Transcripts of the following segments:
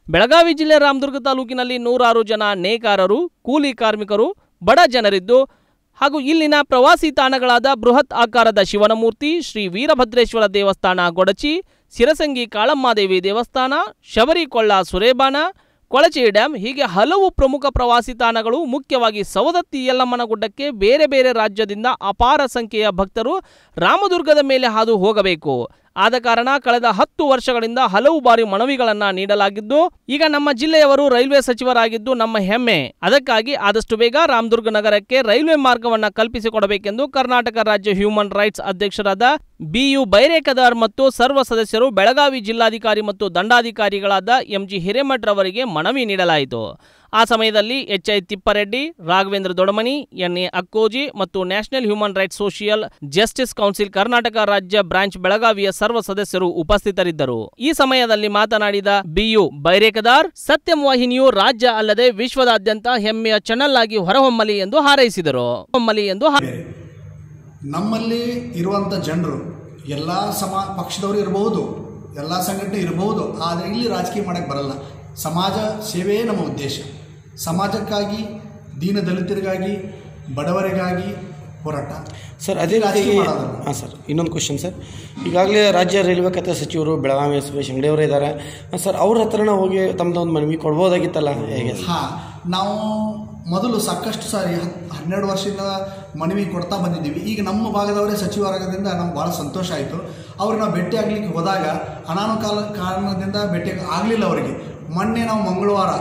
ಬೆಳಗಾವಿ ಜಿಲ್ಲೆ ರಾಮದುರ್ಗ ತಾಲೂಕಿನಲ್ಲಿ ನೂರಾರು ಜನ ನೇಕಾರರು ಕೂಲಿ ಕಾರ್ಮಿಕರು ಬಡ ಜನರಿದ್ದು ಹಾಗೂ ಇಲ್ಲಿನ ಪ್ರವಾಸಿ ತಾಣಗಳಾದ ಬೃಹತ್ ಆಕಾರದ ಶಿವನಮೂರ್ತಿ ಶ್ರೀ ವೀರಭದ್ರೇಶ್ವರ ದೇವಸ್ಥಾನ ಗೊಡಚಿ ಸಿರಸಂಗಿ ಕಾಳಮ್ಮಾದೇವಿ ದೇವಸ್ಥಾನ ಶಬರಿಕೊಳ್ಳ ಸುರೇಬಾನ ಕೊಳಚೆ ಡ್ಯಾಂ ಹೀಗೆ ಹಲವು ಪ್ರಮುಖ ಪ್ರವಾಸಿ ತಾಣಗಳು ಮುಖ್ಯವಾಗಿ ಸವದತ್ತಿ ಯಲ್ಲಮ್ಮನ ಗುಡ್ಡಕ್ಕೆ ಬೇರೆ ಬೇರೆ ರಾಜ್ಯದಿಂದ ಅಪಾರ ಸಂಖ್ಯೆಯ ಭಕ್ತರು ರಾಮದುರ್ಗದ ಮೇಲೆ ಹಾದು ಹೋಗಬೇಕು ಆದ ಕಾರಣ ಕಳೆದ ಹತ್ತು ವರ್ಷಗಳಿಂದ ಹಲವು ಬಾರಿ ಮನವಿಗಳನ್ನ ನೀಡಲಾಗಿದ್ದು ಈಗ ನಮ್ಮ ಜಿಲ್ಲೆಯವರು ರೈಲ್ವೆ ಸಚಿವರಾಗಿದ್ದು ನಮ್ಮ ಹೆಮ್ಮೆ ಅದಕ್ಕಾಗಿ ಆದಷ್ಟು ಬೇಗ ರಾಮದುರ್ಗ ನಗರಕ್ಕೆ ರೈಲ್ವೆ ಮಾರ್ಗವನ್ನ ಕಲ್ಪಿಸಿಕೊಡಬೇಕೆಂದು ಕರ್ನಾಟಕ ರಾಜ್ಯ ಹ್ಯೂಮನ್ ರೈಟ್ಸ್ ಅಧ್ಯಕ್ಷರಾದ ಬಿಯು ಬೈರೇಕದಾರ್ ಮತ್ತು ಸರ್ವ ಸದಸ್ಯರು ಬೆಳಗಾವಿ ಜಿಲ್ಲಾಧಿಕಾರಿ ಮತ್ತು ದಂಡಾಧಿಕಾರಿಗಳಾದ ಎಂಜಿ ಹಿರೇಮಠ್ರವರಿಗೆ ಮನವಿ ನೀಡಲಾಯಿತು ಆ ಸಮಯದಲ್ಲಿ H I Tippareddy Raghavendra Dodamani N A Akkoji ಮತ್ತು national human rights social justice council Karnataka ರಾಜ್ಯ ಬ್ರಾಂಚ್ ಬೆಳಗಾವಿಯ ಸರ್ವ ಸದಸ್ಯರು ಉಪಸ್ಥಿತರಿದ್ದರು ಈ ಸಮಯದಲ್ಲಿ ಮಾತನಾಡಿದ ಬಿಯು ಬೈರೇಕದಾರ್ ಸತ್ಯಂ ವಾಹಿನಿಯು ರಾಜ್ಯ ಅಲ್ಲದೆ ವಿಶ್ವದಾದ್ಯಂತ ಹೆಮ್ಮೆಯ ಚಾನಲ್ ಆಗಿ ಹೊರಹೊಮ್ಮಲಿ ಎಂದು ಹಾರೈಸಿದರು ಹೊಮ್ಮಲಿ ಎಂದು ಹಾ- ಬೇರೆ ನಮ್ಮಲ್ಲಿ ಇರುವಂಥ ಜನರು ಎಲ್ಲ ಸಮ ಪಕ್ಷದವರು ಇರಬಹುದು ಎಲ್ಲ ಸಂಘಟನೆ ಇರಬಹುದು ಆದರೆ ಇಲ್ಲಿ ರಾಜಕೀಯ ಮಾಡೋಕ್ಕೆ ಬರಲ್ಲ ಸಮಾಜ ಸೇವೆಯೇ ನಮ್ಮ ಉದ್ದೇಶ ಸಮಾಜಕ್ಕಾಗಿ ದೀನ ದಲಿತರಿಗಾಗಿ ಬಡವರಿಗಾಗಿ ಹೋರಾಟ ಸರ್ ಅದೇ ರಾಜಕೀಯ ರೀತಿಯಾಗಿ ಮಾಡೋದಲ್ಲ. ಹಾಂ ಸರ್ ಇನ್ನೊಂದು ಕ್ವಶನ್ ಸರ್ ಈಗಾಗಲೇ ರಾಜ್ಯ ರೈಲ್ವೆ ಖಾತೆ ಸಚಿವರು ಬೆಳಗಾವಿ ಸುರೇಶ್ ಅಂಗಡಿ ಅವರೇ ಇದ್ದಾರೆ ಸರ್ ಅವ್ರ ಹತ್ರನ ಹೋಗಿ ತಮ್ಮದೊಂದು ಮನವಿ ಕೊಡ್ಬೋದಾಗಿತ್ತಲ್ಲ ಹೇಗೆ ಸರ್? ಹಾಂ ನಾವು ಮೊದಲು ಸಾಕಷ್ಟು ಸಾರಿ ಹತ್- ಹನ್ನೆರಡು ವರ್ಷದಿಂದ ಮನವಿ ಕೊಡ್ತಾ ಬಂದಿದ್ದೀವಿ ಈಗ ನಮ್ಮ ಭಾಗದವರೇ ಸಚಿವರಾಗೋದ್ರಿಂದ ನಮ್ಗೆ ಭಾಳ ಸಂತೋಷ ಆಯಿತು ಅವ್ರಿಗೆ ನಾವು ಭೇಟಿ ಆಗಲಿಕ್ಕೆ ಹೋದಾಗ ಅನಾನುಕಾಲ ಕಾರಣದಿಂದ ಭೇಟಿ ಆಗಲಿಲ್ಲ ಅವರಿಗೆ ಮೊನ್ನೆ ನಾವು ಮಂಗಳವಾರ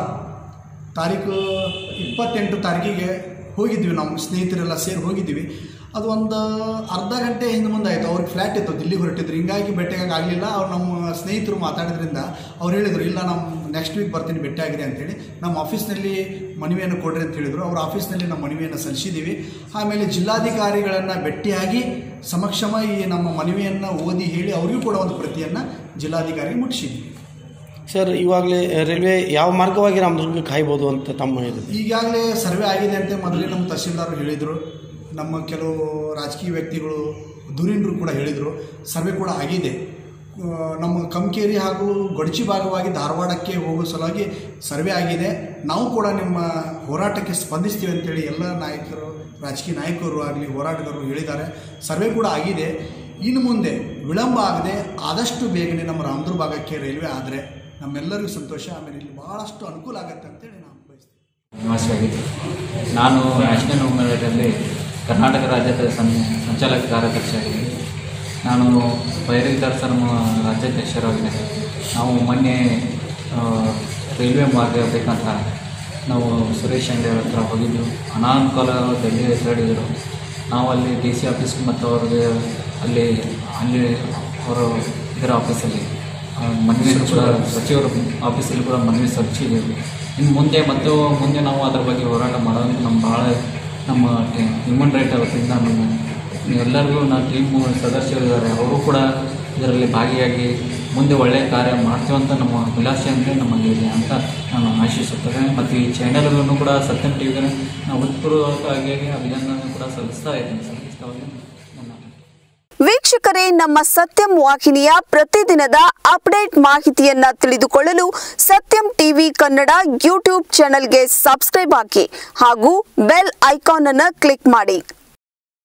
ತಾರೀಕು ಇಪ್ಪತ್ತೆಂಟು ತಾರೀಕಿಗೆ ಹೋಗಿದ್ವಿ ನಮ್ಮ ಸ್ನೇಹಿತರೆಲ್ಲ ಸೇರಿ ಹೋಗಿದ್ವಿ ಅದು ಒಂದು ಅರ್ಧ ಗಂಟೆ ಹಿಂದೆ ಮುಂದೆ ಆಯಿತು ಅವ್ರಿಗೆ ಫ್ಲ್ಯಾಟ್ ಇತ್ತು ದಿಲ್ಲಿಗೆ ಹೊರಟಿದ್ರು ಹಿಂಗಾಗಿ ಭೇಟಿಯಾಗಿ ಆಗಲಿಲ್ಲ ಅವ್ರು ನಮ್ಮ ಸ್ನೇಹಿತರು ಮಾತಾಡಿದ್ರಿಂದ ಅವ್ರು ಹೇಳಿದರು ಇಲ್ಲ ನಮ್ಮ ನೆಕ್ಸ್ಟ್ ವೀಕ್ ಬರ್ತೀನಿ ಭೇಟಿಯಾಗಿರಿ ಅಂತೇಳಿ ನಮ್ಮ ಆಫೀಸ್ನಲ್ಲಿ ಮನವಿಯನ್ನು ಕೊಡ್ರಿ ಅಂತ ಹೇಳಿದರು ಅವ್ರ ಆಫೀಸ್ನಲ್ಲಿ ನಮ್ಮ ಮನವಿಯನ್ನು ಸಲ್ಲಿಸಿದ್ದೀವಿ ಆಮೇಲೆ ಜಿಲ್ಲಾಧಿಕಾರಿಗಳನ್ನು ಭೇಟಿಯಾಗಿ ಸಮಕ್ಷಮ ಈ ನಮ್ಮ ಮನವಿಯನ್ನು ಓದಿ ಹೇಳಿ ಅವರಿಗೂ ಕೂಡ ಒಂದು ಪ್ರತಿಯನ್ನು ಜಿಲ್ಲಾಧಿಕಾರಿಗೆ ಮುಟ್ಟಿಸಿದ್ದೀವಿ ಸರ್ ಇವಾಗಲೇ ರೈಲ್ವೆ ಯಾವ ಮಾರ್ಗವಾಗಿ ರಾಮದುರ್ಗಕ್ಕೆ ಕಾಯ್ಬೋದು ಅಂತ ತಮ್ಮ ಇದು ಈಗಾಗಲೇ ಸರ್ವೆ ಆಗಿದೆ ಅಂತ ಮೊದಲೇ ನಮ್ಮ ತಹಸೀಲ್ದಾರ್ ಹೇಳಿದರು ನಮ್ಮ ಕೆಲವು ರಾಜಕೀಯ ವ್ಯಕ್ತಿಗಳು ಧುರೀಣರು ಕೂಡ ಹೇಳಿದರು ಸರ್ವೆ ಕೂಡ ಆಗಿದೆ ಆ, ನಮ್ಮ ಕಮ್ಕೇರಿ ಹಾಗೂ ಗೊಡಚಿ ಭಾಗವಾಗಿ ಧಾರವಾಡಕ್ಕೆ ಹೋಗೋ ಸಲುವಾಗಿ ಸರ್ವೆ ಆಗಿದೆ ನಾವು ಕೂಡ ನಿಮ್ಮ ಹೋರಾಟಕ್ಕೆ ಸ್ಪಂದಿಸ್ತೀವಿ ಅಂತೇಳಿ ಎಲ್ಲ ನಾಯಕರು ರಾಜಕೀಯ ನಾಯಕರು ಆಗಲಿ ಹೋರಾಟಗಾರರು ಹೇಳಿದ್ದಾರೆ ಸರ್ವೆ ಕೂಡ ಆಗಿದೆ ಇನ್ನು ಮುಂದೆ ವಿಳಂಬ ಆಗದೆ ಆದಷ್ಟು ಬೇಗನೆ ನಮ್ಮ ರಾಮದುರ್ಗ ಭಾಗಕ್ಕೆ ರೈಲ್ವೆ ಆದರೆ ನಮ್ಮೆಲ್ಲರಿಗೂ ಸಂತೋಷ ಆಮೇಲೆ ಇಲ್ಲಿ ಭಾಳಷ್ಟು ಅನುಕೂಲ ಆಗುತ್ತೆ ಅಂತೇಳಿ ನಾನು ಬಯಸ್ತೀನಿ ನಿವಾಸಿಯಾಗಿದ್ದು ನಾನು ನ್ಯಾಷನಲ್ ಹ್ಯೂಮನ್ ರೈಟಲ್ಲಿ ಕರ್ನಾಟಕ ರಾಜ್ಯದ ಸಂ ಸಂಚಾಲಕ ಕಾರ್ಯದರ್ಶಿಯಾಗಿದ್ದೀನಿ ನಾನು ಬೈರೇದಾರ್ ಸರ್ ರಾಜ್ಯಾಧ್ಯಕ್ಷರಾಗಿದೆ ನಾವು ಮೊನ್ನೆ ಆ, ರೈಲ್ವೆ ಮಾರ್ಗ ಬೇಕಂತ ನಾವು ಸುರೇಶ್ ಅಂಗಡಿ ಅವ್ರ ಹತ್ರ ಹೋಗಿದ್ದು ಅನಾನುಕೂಲ ಡೆಲ್ಲಿ ಹೇಳಿದರು ನಾವು ಅಲ್ಲಿ ಡಿ ಸಿ ಆಫೀಸ್ ಮತ್ತು ಅವ್ರಿಗೆ ಅಲ್ಲಿ ಅಲ್ಲಿ ಅವರು ಇದರ ಆಫೀಸಲ್ಲಿ ಆ, ಮನವಿಯನ್ನು ಕೂಡ ಸಚಿವರ ಆಫೀಸಲ್ಲಿ ಕೂಡ ಮನವಿ ಸಲ್ಲಿಸಿದ್ದೀವಿ ಇನ್ನು ಮುಂದೆ ಮತ್ತು ಮುಂದೆ ನಾವು ಅದ್ರ ಬಗ್ಗೆ ಹೋರಾಟ ಮಾಡೋದು ನಮ್ಮ ಭಾಳ ನಮ್ಮ ಹ್ಯೂಮನ್ ರೈಟ್ ವತಿಯಿಂದ ನಮ್ಮ ಎಲ್ಲರಿಗೂ ನಾವು ಟೀಮ್ ಸದಸ್ಯರು ಇದ್ದಾರೆ ಅವರು ಕೂಡ ಇದರಲ್ಲಿ ಭಾಗಿಯಾಗಿ ಮುಂದೆ ಒಳ್ಳೆಯ ಕಾರ್ಯ ಮಾಡ್ತೀವಂತ ನಮ್ಮ ಅಭಿಲಾಷೆ ಅಂದರೆ ನಮಗೆ ಇದೆ ಅಂತ ನಾನು ಆಶಿಸುತ್ತೇನೆ ಮತ್ತು ಈ ಚಾನೆಲ್ಗಳನ್ನು ಕೂಡ ಸತ್ಯಂ ಟಿವಿಗೆ ನಾವು ಉತ್ಪೂರ್ವಕವಾಗಿ ಅಭಿನಂದನೆ ಕೂಡ ಸಲ್ಲಿಸ್ತಾ ಇದ್ದೀನಿ ಸಲ್ಲಿಸ್ತಾ ಇದ್ದೀನಿ ನನ್ನ ವೀಕ್ಷಕರೇ ನಮ್ಮ ಸತ್ಯಂ ವಾಹಿನಿಯ ಪ್ರತಿದಿನದ ಅಪ್ಡೇಟ್ ಮಾಹಿತಿಯನ್ನ ತಿಳಿದುಕೊಳ್ಳಲು ಸತ್ಯಂ ಟಿವಿ ಕನ್ನಡ ಯೂಟ್ಯೂಬ್ ಚಾನೆಲ್ಗೆ ಸಬ್ಸ್ಕ್ರೈಬ್ ಹಾಕಿ ಹಾಗೂ ಬೆಲ್ ಐಕಾನ್ ಅನ್ನು ಕ್ಲಿಕ್ ಮಾಡಿ